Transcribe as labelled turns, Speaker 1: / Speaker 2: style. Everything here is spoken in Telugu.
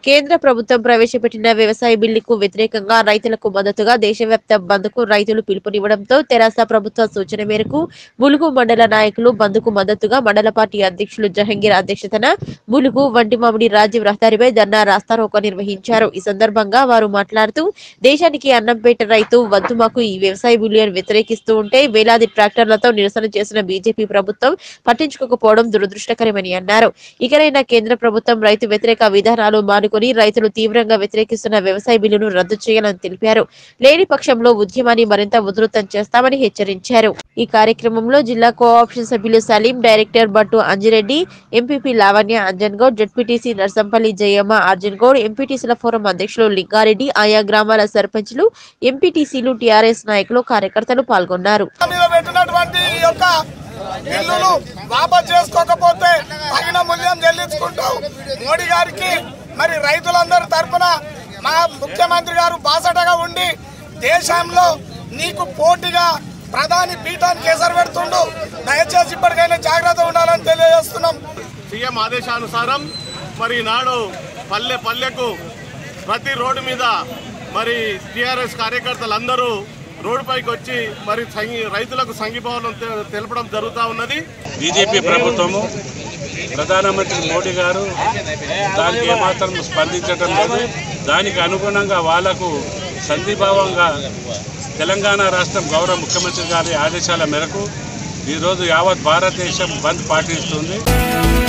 Speaker 1: కేంద్ర ప్రభుత్వం ప్రవేశపెట్టిన వ్యవసాయ బిల్లుకు వ్యతిరేకంగా రైతులకు మద్దతుగా దేశవ్యాప్త బంద్కు రైతులు పిలుపునివ్వడంతో తెరాస ప్రభుత్వ సూచన మేరకు ములుగు మండల నాయకులు బంద్కు మద్దతుగా మండల పార్టీ అధ్యక్షులు జహంగీర్ అధ్యక్షతన ములుగు వంటిమామిడి రాజీవ్ రహదారిపై ధర్నా రాస్తారోకో నిర్వహించారు ఈ సందర్భంగా వారు మాట్లాడుతూ దేశానికి అన్నంపేట రైతు వద్దు మాకు ఈ వ్యవసాయ బిల్లును వ్యతిరేకిస్తూ ఉంటే వేలాది ట్రాక్టర్లతో నిరసన చేసిన బీజేపీ ప్రభుత్వం పట్టించుకోకపోవడం దురదృష్టకరమని అన్నారు ఇకనైనా కేంద్ర ప్రభుత్వం రైతు వ్యతిరేక విధానాలు మానుకొని రైతులు తీవ్రంగా వ్యతిరేకిస్తున్న వ్యవసాయ బిల్లును రద్దు చేయాలని తెలిపారు లేని పక్షంలో ఉద్యమాన్ని మరింత ఉధృతం చేస్తామని హెచ్చరించారు ఈ కార్యక్రమంలో జిల్లా కోఆప్షన్ సభ్యులు Salim director Battu Anjireddy MPP Lavanya Anjan Goud ZPTC Narsampalli Jayamma Arjun Goud ఎంపీటీసీల ఫోరం అధ్యక్షులు లింగారెడ్డి ఆయా గ్రామాల సర్పంచ్లు ఎంపీటీసీలు టీఆర్ఎస్ నాయకులు కార్యకర్తలు పాల్గొన్నారు
Speaker 2: మీద పెట్టినటువంటి ఈ యొక్క బిల్లులు వాపస్ చేసుకోకపోతే తగిన మూల్యం చెల్లించుకుంటాం మోడీ గారికి మరి రైతులందరి తరపున మా ముఖ్యమంత్రి గారు బాసటగా ఉండి దేశంలో నీకు పోటీగా ప్రధాని పీఠానికి ఎసరు పెడుతుండు దయచేసి ఇప్పటికైనా జాగ్రత్త ఉండాలని తెలియజేస్తున్నాం
Speaker 3: సీఎం ఆదేశానుసారం మరి ఈనాడు పల్లె పల్లెకు ప్రతి రోడ్డు మీద మరి టీఆర్ఎస్ కార్యకర్తలందరూ రోడ్డుపైకి వచ్చి మరి సంఘీ రైతులకు సంఘీభావం తె- తెలపడం జరుగుతూ ఉన్నది
Speaker 4: బీజేపీ ప్రభుత్వము ప్రధానమంత్రి మోడీ గారు దానికి ఏమాత్రం స్పందించడం లేదు దానికి అనుగుణంగా వాళ్లకు సంధిభావంగా తెలంగాణ రాష్ట్రం గౌరవ ముఖ్యమంత్రి గారి ఆదేశాల మేరకు ఈరోజు యావత్ భారతదేశం బంద్ పాటిస్తుంది